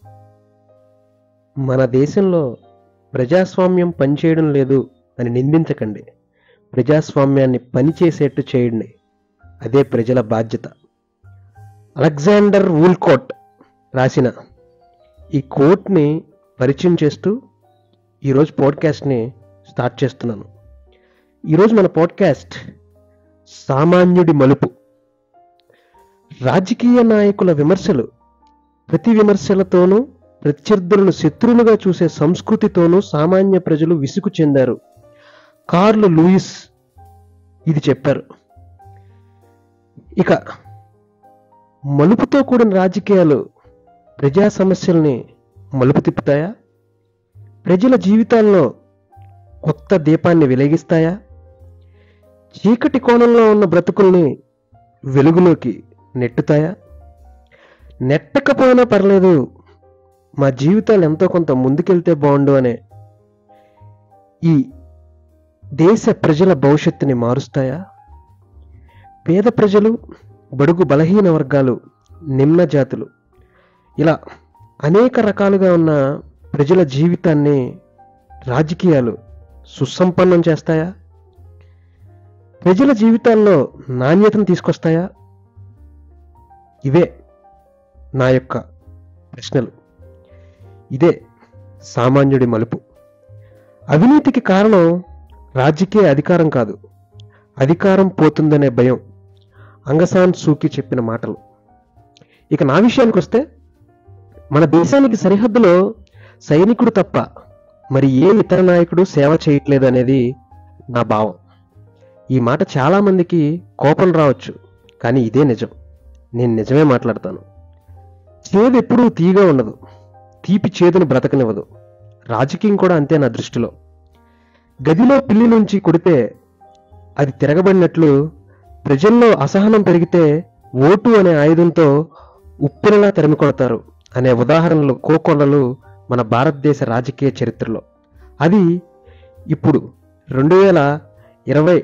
మన దేశంలో ప్రజాస్వామ్యం పనిచేయడం లేదు అని నిందించకండి ప్రజాస్వామ్యాన్ని పనిచేసేట్టు చేయండి అదే ప్రజల బాధ్యత అలెగ్జాండర్ వూల్కోట్ రాసిన ఈ కోట్ని పరిచయం చేస్తూ ఈరోజు పాడ్కాస్ట్ని స్టార్ట్ చేస్తున్నాను ఈరోజు మన పాడ్కాస్ట్ సామాన్యుడి మలుపు రాజకీయ నాయకుల విమర్శలు ప్రతి విమర్శలతోనూ ప్రత్యర్థులను శత్రువులుగా చూసే సంస్కృతితోనూ సామాన్య ప్రజలు విసుగు చెందారు కార్లు లూయిస్ ఇది చెప్పారు ఇక మలుపుతో కూడిన రాజకీయాలు ప్రజా సమస్యల్ని మలుపు తిప్పుతాయా ప్రజల జీవితాల్లో కొత్త దీపాన్ని వెలిగిస్తాయా చీకటి కోణంలో ఉన్న బ్రతుకుల్ని వెలుగులోకి నెట్టుతాయా నెట్టకపోయినా పర్లేదు మా జీవితాలు ఎంతో కొంత ముందుకెళ్తే బాగుండు అనే ఈ దేశ ప్రజల భవిష్యత్తుని మారుస్తాయా పేద ప్రజలు బడుగు బలహీన వర్గాలు నిమ్న జాతులు ఇలా అనేక రకాలుగా ఉన్న ప్రజల జీవితాన్ని రాజకీయాలు సుసంపన్నం చేస్తాయా ప్రజల జీవితాల్లో నాణ్యతను తీసుకొస్తాయా ఇవే నా యొక్క ప్రశ్నలు ఇదే సామాన్యుడి మలుపు అవినీతికి కారణం రాజకీయ అధికారం కాదు అధికారం పోతుందనే భయం అంగసాన్ సూకి చెప్పిన మాటలు ఇక నా విషయానికి వస్తే మన దేశానికి సరిహద్దులో సైనికుడు తప్ప మరి ఏ ఇతర నాయకుడు సేవ చేయట్లేదు అనేది నా భావం ఈ మాట చాలా మందికి కోపం రావచ్చు కానీ ఇదే నిజం నేను నిజమే మాట్లాడతాను చేదు ఎప్పుడూ తీగా ఉండదు తీపి చేదును బ్రతకనివ్వదు రాజకీయం కూడా అంతే నా దృష్టిలో గదిలో పిల్లి నుంచి కొడితే అది తిరగబడినట్లు ప్రజల్లో అసహనం పెరిగితే ఓటు అనే ఆయుధంతో ఉప్పెనలా తరిమి కొడతారు అనే ఉదాహరణలు కోకొల్లలు మన భారతదేశ రాజకీయ చరిత్రలో అది ఇప్పుడు రెండు వేల ఇరవై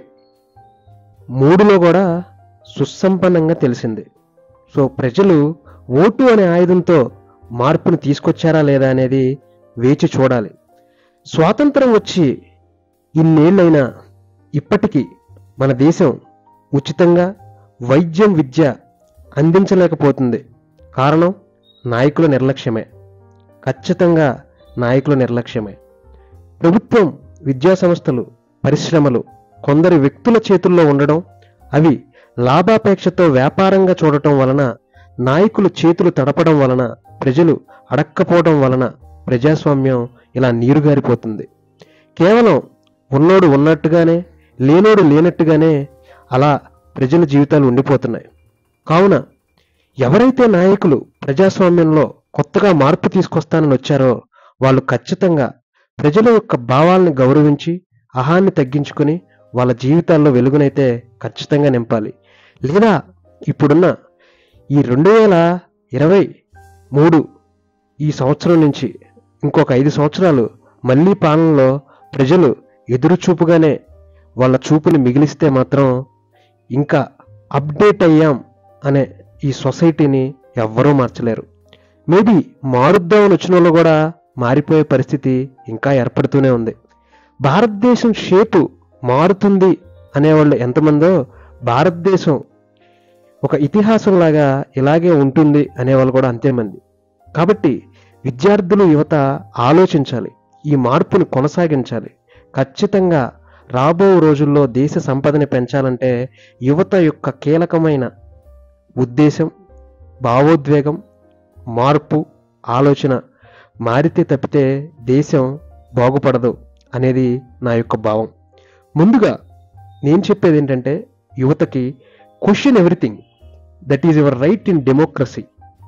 మూడులో కూడా సుసంపన్నంగా తెలిసింది సో ప్రజలు ఓటు అనే ఆయుధంతో మార్పును తీసుకొచ్చారా లేదా అనేది వేచి చూడాలి స్వాతంత్రం వచ్చి ఇన్నేళ్ళైనా ఇప్పటికీ మన దేశం ఉచితంగా వైద్యం విద్య అందించలేకపోతుంది కారణం నాయకుల నిర్లక్ష్యమే ఖచ్చితంగా నాయకుల నిర్లక్ష్యమే ప్రభుత్వం విద్యా సంస్థలు పరిశ్రమలు కొందరి వ్యక్తుల చేతుల్లో ఉండడం అవి లాభాపేక్షతో వ్యాపారంగా చూడటం వలన నాయకులు చేతులు తడపడం వలన ప్రజలు అడక్కపోవడం వలన ప్రజాస్వామ్యం ఇలా నీరుగారిపోతుంది కేవలం ఉన్నోడు ఉన్నట్టుగానే లేనోడు లేనట్టుగానే అలా ప్రజల జీవితాలు ఉండిపోతున్నాయి కావున ఎవరైతే నాయకులు ప్రజాస్వామ్యంలో కొత్తగా మార్పు తీసుకొస్తానని వచ్చారో వాళ్ళు ఖచ్చితంగా ప్రజల యొక్క భావాలను గౌరవించి అహాన్ని తగ్గించుకుని వాళ్ళ జీవితాల్లో వెలుగునైతే ఖచ్చితంగా నింపాలి లేదా ఇప్పుడున్న ఈ రెండు వేల ఇరవై మూడు ఈ సంవత్సరం నుంచి ఇంకొక ఐదు సంవత్సరాలు మళ్ళీ పాలనలో ప్రజలు ఎదురుచూపుగానే వాళ్ళ చూపుని మిగిలిస్తే మాత్రం ఇంకా అప్డేట్ అయ్యాం అనే ఈ సొసైటీని ఎవ్వరూ మార్చలేరు మేబీ మారుద్దామని వచ్చిన వాళ్ళు కూడా మారిపోయే పరిస్థితి ఇంకా ఏర్పడుతూనే ఉంది భారతదేశం షేపు మారుతుంది అనేవాళ్ళు ఎంతమందో భారతదేశం ఒక ఇతిహాసంలాగా ఇలాగే ఉంటుంది అనేవాళ్ళు కూడా అంతేమంది కాబట్టి విద్యార్థులు యువత ఆలోచించాలి ఈ మార్పును కొనసాగించాలి ఖచ్చితంగా రాబో రోజుల్లో దేశ సంపదని పెంచాలంటే యువత యొక్క కీలకమైన ఉద్దేశం భావోద్వేగం మార్పు ఆలోచన మారితే తప్పితే దేశం బాగుపడదు అనేది నా యొక్క భావం ముందుగా నేను చెప్పేది ఏంటంటే యువతకి question everything that is your right in democracy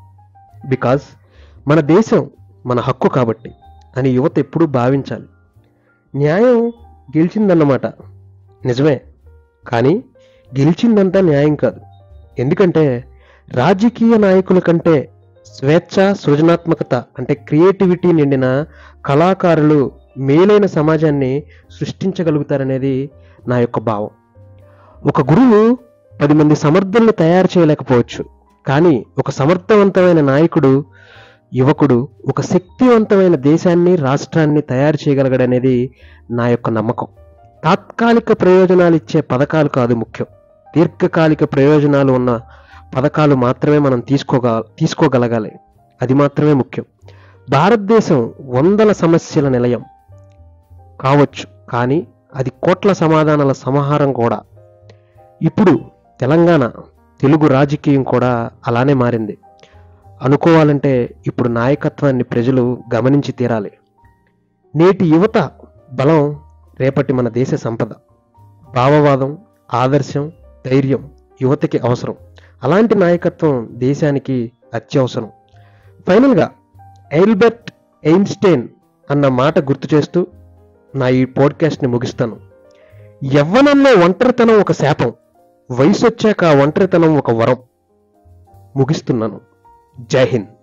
because మన దేశం మన హక్కు కాబట్టి అని యువత ఎప్పుడూ భావించాలి న్యాయం గెలిచిందన్నమాట నిజమే కానీ గెలిచిందంతా న్యాయం కాదు ఎందుకంటే రాజకీయ నాయకుల కంటే స్వేచ్ఛ సృజనాత్మకత అంటే క్రియేటివిటీ నిండిన కళాకారులు మేలైన సమాజాన్ని సృష్టించగలుగుతారనేది నా యొక్క భావం ఒక గురువు పది మంది సమర్థులను తయారు చేయలేకపోవచ్చు కానీ ఒక సమర్థవంతమైన నాయకుడు యువకుడు ఒక శక్తివంతమైన దేశాన్ని రాష్ట్రాన్ని తయారు చేయగలగడనేది నా యొక్క నమ్మకం తాత్కాలిక ప్రయోజనాలు ఇచ్చే పథకాలు కాదు ముఖ్యం దీర్ఘకాలిక ప్రయోజనాలు ఉన్న పథకాలు మాత్రమే మనం తీసుకోగ తీసుకోగలగాలి అది మాత్రమే ముఖ్యం భారతదేశం వందల సమస్యల నిలయం కావచ్చు కానీ అది కోట్ల సమాధానాల సమాహారం కూడా ఇప్పుడు తెలంగాణ తెలుగు రాజకీయం కూడా అలానే మారింది అనుకోవాలంటే ఇప్పుడు నాయకత్వాన్ని ప్రజలు గమనించి తీరాలి నేటి యువత బలం రేపటి మన దేశ సంపద భావవాదం ఆదర్శం ధైర్యం యువతకి అవసరం అలాంటి నాయకత్వం దేశానికి అత్యవసరం ఫైనల్గా ఎయిల్బర్ట్ ఎయిన్స్టైన్ అన్న మాట గుర్తు చేస్తూ నా ఈ పోడ్కాస్ట్ని ముగిస్తాను యవ్వనంలో ఒంటరితనం ఒక శాపం వయసు వచ్చాక ఆ ఒంటరితనం ఒక వరం ముగిస్తున్నాను జై హింద్